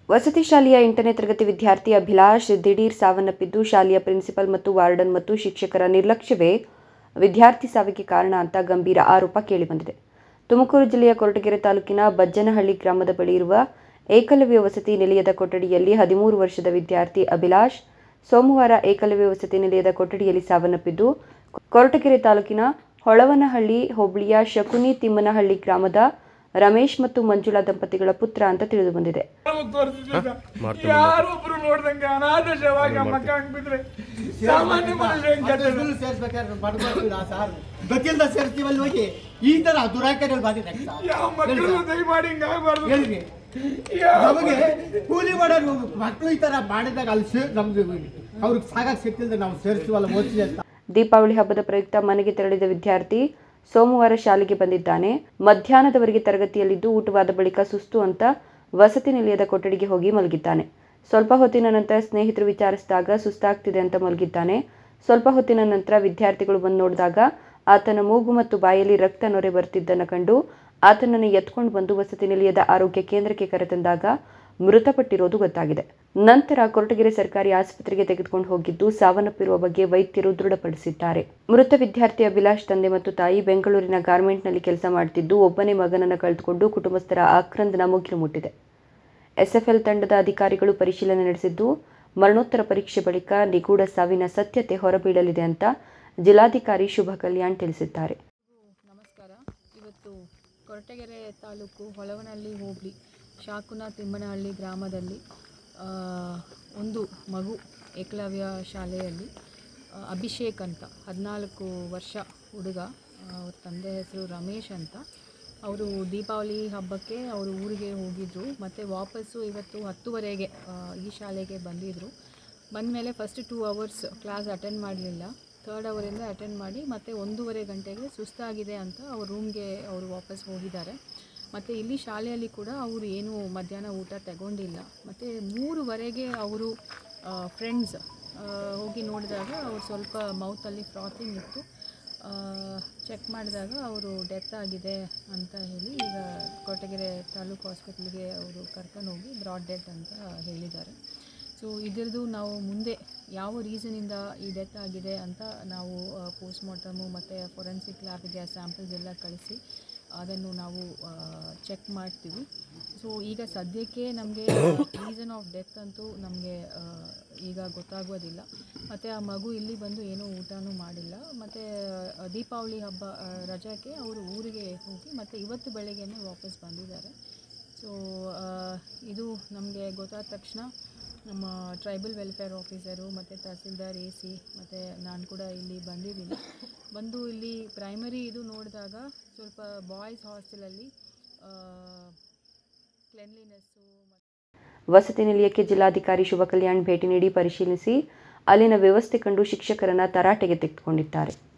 ವಸತಿ ಶಾಲೆಯ ಎಂಟನೇ ತರಗತಿ ವಿದ್ಯಾರ್ಥಿ ಅಭಿಲಾಷ್ ದಿಢೀರ್ ಸಾವನ್ನಪ್ಪಿದ್ದು ಶಾಲೆಯ ಪ್ರಿನ್ಸಿಪಲ್ ಮತ್ತು ವಾರ್ಡನ್ ಮತ್ತು ಶಿಕ್ಷಕರ ನಿರ್ಲಕ್ಷ್ಯವೇ ವಿದ್ಯಾರ್ಥಿ ಸಾವಿಗೆ ಕಾರಣ ಅಂತ ಗಂಭೀರ ಆರೋಪ ಕೇಳಿಬಂದಿದೆ ತುಮಕೂರು ಜಿಲ್ಲೆಯ ಕೊರಟಗೆರೆ ತಾಲೂಕಿನ ಬಜ್ಜನಹಳ್ಳಿ ಗ್ರಾಮದ ಬಳಿ ಇರುವ ಏಕಲವ್ಯ ವಸತಿ ನಿಲಯದ ಕೊಠಡಿಯಲ್ಲಿ ಹದಿಮೂರು ವರ್ಷದ ವಿದ್ಯಾರ್ಥಿ ಅಭಿಲಾಷ್ ಸೋಮವಾರ ಏಕಲವ್ಯ ವಸತಿ ನಿಲಯದ ಕೊಠಡಿಯಲ್ಲಿ ಸಾವನ್ನಪ್ಪಿದ್ದು ಕೊರಟಗೆರೆ ತಾಲೂಕಿನ ಹೊಳವನಹಳ್ಳಿ ಹೋಬಳಿಯ ಶಕುನಿ ತಿಮ್ಮನಹಳ್ಳಿ ಗ್ರಾಮದ ರಮೇಶ್ ಮತ್ತು ಮಂಜುಳಾ ದಂಪತಿಗಳ ಪುತ್ರ ಅಂತ ತಿಳಿದು ಬಂದಿದೆ ಯಾರೊಬ್ರು ನೋಡ್ದಂಗೆ ಅನಾಥ ಶವಾಗ ಮಕ್ಕ ಹಂಗ್ಬಿಟ್ರೆ ಸಾಮಾನ್ಯ ಮನುಷ್ಯ ಹೆಂಗ್ ಕಟ್ಟೋದು? ಸ್ಕೂಲ್ ಸೇರ್ಬೇಕಾದ್ರೆ ಬಡಬಡ್ತೀವಿ ನಾ ಸಾರ್ ಗೊತ್ತಿಲ್ದ ಸೇರ್ತೀವಲ್ಲಿ ಹೋಗಿ ಈ ತರ ದುರಾಚಾರಗಳು ಬಂದಿದೆ ಸರ್. ಯಾವ ಮಕ್ಕಳು ದಯಮಾಡಿ ಹಿಂಗ್ ಆಗ್ಬಾರ್ದು ಹೇಳ್ರಿ ನಮಗೆ ಕೂಲಿ ಮಾಡೋರು ಮಕ್ಕಳು ಈ ತರ ಮಾಡಿದಾಗ ಅಲ್ಲಿ ಸೇರ್ ನಮ್ಗೆ ಅವ್ರಿಗೆ ಸಾಗಕ್ಕೆ ಸಿಕ್ತಿಲ್ದೆ ನಾವು ಸೇರಿಸ್ತೀವಲ್ಲ ಓದಿಸಿ ಅಂತ ದೀಪಾವಳಿ ಹಬ್ಬದ ಪ್ರಯುಕ್ತ ಮನೆಗೆ ತೆರಳಿದ ವಿದ್ಯಾರ್ಥಿ ಸೋಮವಾರ ಶಾಲೆಗೆ ಬಂದಿದ್ದಾನೆ ಮಧ್ಯಾಹ್ನದವರೆಗೆ ತರಗತಿಯಲ್ಲಿದ್ದು ಊಟವಾದ ಬಳಿಕ ಸುಸ್ತು ಅಂತ ವಸತಿ ನಿಲಯದ ಕೊಠಡಿಗೆ ಹೋಗಿ ಮಲಗಿದ್ದಾನೆ ಸ್ವಲ್ಪ ಹೊತ್ತಿನ ನಂತರ ಸ್ನೇಹಿತರು ವಿಚಾರಿಸಿದಾಗ ಸುಸ್ತಾಗ್ತಿದೆ ಅಂತ ಮಲಗಿದ್ದಾನೆ ಸ್ವಲ್ಪ ಹೊತ್ತಿನ ನಂತರ ವಿದ್ಯಾರ್ಥಿಗಳು ಬಂದು ನೋಡಿದಾಗ ಆತನ ಮೂಗು ಮತ್ತು ಬಾಯಲ್ಲಿ ರಕ್ತ ನೊರೆ ಬರ್ತಿದ್ದನ್ನು ಕಂಡು ಆತನನ್ನು ಎತ್ಕೊಂಡು ಬಂದು ವಸತಿ ನಿಲಯದ ಆರೋಗ್ಯ ಕೇಂದ್ರಕ್ಕೆ ಕರೆತಂದಾಗ ಮೃತಪಟ್ಟಿರೋದು ಗೊತ್ತಾಗಿದೆ ನಂತರ ಕೊರಟಗೆರೆ ಸರ್ಕಾರಿ ಆಸ್ಪತ್ರೆಗೆ ತೆಗೆದುಕೊಂಡು ಹೋಗಿದ್ದು ಸಾವನ್ನಪ್ಪಿರುವ ಬಗ್ಗೆ ವೈದ್ಯರು ದೃಢಪಡಿಸಿದ್ದಾರೆ ಮೃತ ವಿದ್ಯಾರ್ಥಿ ಅಭಿಲಾಷ್ ತಂದೆ ಮತ್ತು ತಾಯಿ ಬೆಂಗಳೂರಿನ ಗಾರ್ಮೆಂಟ್ನಲ್ಲಿ ಕೆಲಸ ಮಾಡುತ್ತಿದ್ದು ಒಬ್ಬನೇ ಮಗನನ್ನು ಕಳೆದುಕೊಂಡು ಕುಟುಂಬಸ್ಥರ ಆಕ್ರಂದನ ಮುಗಿಲು ಮುಟ್ಟಿದೆ ಎಸ್ಎಫ್ಎಲ್ ತಂಡದ ಅಧಿಕಾರಿಗಳು ಪರಿಶೀಲನೆ ನಡೆಸಿದ್ದು ಮರಣೋತ್ತರ ಪರೀಕ್ಷೆ ಬಳಿಕ ನಿಗೂಢ ಸಾವಿನ ಸತ್ಯತೆ ಹೊರಬೀಳಲಿದೆ ಅಂತ ಜಿಲ್ಲಾಧಿಕಾರಿ ಶುಭ ಕಲ್ಯಾಣ್ ತಿಳಿಸಿದ್ದಾರೆ ನಮಸ್ಕಾರ ಇವತ್ತು ಕೊರಟಗೆರೆ ತಾಲೂಕು ಹೊಳವನಹಳ್ಳಿ ಹೋಬಳಿ ಶಾಕುನ ತಿಮ್ಮನಹಳ್ಳಿ ಗ್ರಾಮದಲ್ಲಿ ಆ, ಒಂದು ಮಗು ಏಕಲವ್ಯ ಶಾಲೆಯಲ್ಲಿ ಆ, ಅಭಿಷೇಕ್ ಅಂತ ಹದಿನಾಲ್ಕು ವರ್ಷ ಹುಡುಗ ಆ, ಅವ್ರ ತಂದೆ ಹೆಸರು ರಮೇಶ್ ಅಂತ ಅವರು ದೀಪಾವಳಿ ಹಬ್ಬಕ್ಕೆ ಅವರು ಊರಿಗೆ ಹೋಗಿದ್ದರು ಮತ್ತು ವಾಪಸ್ಸು ಇವತ್ತು ಹತ್ತುವರೆಗೆ ಆ, ಈ ಶಾಲೆಗೆ ಬಂದಿದ್ದರು ಬಂದಮೇಲೆ first two hours class attend ಮಾಡಲಿಲ್ಲ ಥರ್ಡ್ ಅವರಿಂದ ಅಟೆಂಡ್ ಮಾಡಿ ಮತ್ತು ಒಂದೂವರೆ ಗಂಟೆಗೆ ಸುಸ್ತಾಗಿದೆ ಅಂತ ಅವ್ರ ರೂಮ್ಗೆ ಅವರು ವಾಪಸ್ ಹೋಗಿದ್ದಾರೆ ಮತ್ತು ಇಲ್ಲಿ ಶಾಲೆಯಲ್ಲಿ ಕೂಡ ಅವರು ಏನು ಮಧ್ಯಾಹ್ನ ಊಟ ತಗೊಂಡಿಲ್ಲ ಮತ್ತು ಮೂರುವರೆಗೆ ಅವರು ಫ್ರೆಂಡ್ಸ್ ಹೋಗಿ ನೋಡಿದಾಗ ಅವ್ರು ಸ್ವಲ್ಪ ಮೌತಲ್ಲಿ ಫ್ರಾತಿಂಗ್ ಇತ್ತು ಚೆಕ್ ಮಾಡಿದಾಗ ಅವರು ಡೆತ್ ಆಗಿದೆ ಅಂತ ಹೇಳಿ ಈಗ ಕೊರಟಗೆರೆ ತಾಲೂಕು ಹಾಸ್ಪಿಟ್ಲಿಗೆ ಅವರು ಕರ್ಕೊಂಡು ಹೋಗಿ ಬ್ರಾಡ್ ಡೆತ್ ಅಂತ ಹೇಳಿದ್ದಾರೆ ಸೊ ಇದರದ್ದು ನಾವು ಮುಂದೆ ಯಾವ ರೀಸನಿಂದ ಈ ಡೆತ್ ಆಗಿದೆ ಅಂತ ನಾವು ಪೋಸ್ಟ್ಮಾರ್ಟಮು ಮತ್ತು ಫೊರೆನ್ಸಿಕ್ ಲ್ಯಾಬ್ಗೆ ಸ್ಯಾಂಪಲ್ಸ್ ಎಲ್ಲ ಕಳಿಸಿ ಅದನ್ನು ನಾವು ಚೆಕ್ ಮಾಡ್ತೀವಿ ಸೊ ಈಗ ಸದ್ಯಕ್ಕೆ ನಮಗೆ ರೀಸನ್ ಆಫ್ ಡೆತ್ ಅಂತೂ ನಮಗೆ ಈಗ ಗೊತ್ತಾಗೋದಿಲ್ಲ ಮತ್ತು ಆ ಮಗು ಇಲ್ಲಿ ಬಂದು ಏನೂ ಊಟನೂ ಮಾಡಿಲ್ಲ ಮತ್ತು ದೀಪಾವಳಿ ಹಬ್ಬ ಆ, ರಜಕ್ಕೆ ಅವರು ಊರಿಗೆ ಹೋಗಿ ಮತ್ತು ಇವತ್ತು ಬೆಳಗ್ಗೆನೇ ವಾಪಸ್ ಬಂದಿದ್ದಾರೆ ಸೊ ಇದು ನಮಗೆ ಗೊತ್ತಾದ ತಕ್ಷಣ ನಮ್ಮ ಟ್ರೈಬಲ್ ವೆಲ್ಫೇರ್ ಆಫೀಸರು ಮತ್ತು ತಹಸೀಲ್ದಾರ್ ಎ ಸಿ ಮತ್ತು ನಾನು ಕೂಡ ಇಲ್ಲಿ ಬಂದಿದ್ದೀನಿ ಬಂದು ಇಲ್ಲಿ ಪ್ರೈಮರಿ ಇದು ನೋಡಿದಾಗ ಸ್ವಲ್ಪ ಬಾಯ್ಸ್ ಹಾಸ್ಟೆಲಲ್ಲಿ ಕ್ಲೆನ್ಲಿನೆಸ್ಸು ಮತ್ತು ವಸತಿ ನಿಲಯಕ್ಕೆ ಜಿಲ್ಲಾಧಿಕಾರಿ ಶುಭ ಕಲ್ಯಾಣ್ ಭೇಟಿ ನೀಡಿ ಪರಿಶೀಲಿಸಿ ಅಲ್ಲಿನ ವ್ಯವಸ್ಥೆ ಕಂಡು ಶಿಕ್ಷಕರನ್ನ ತರಾಟೆಗೆ ತೆಗೆದುಕೊಂಡಿದ್ದಾರೆ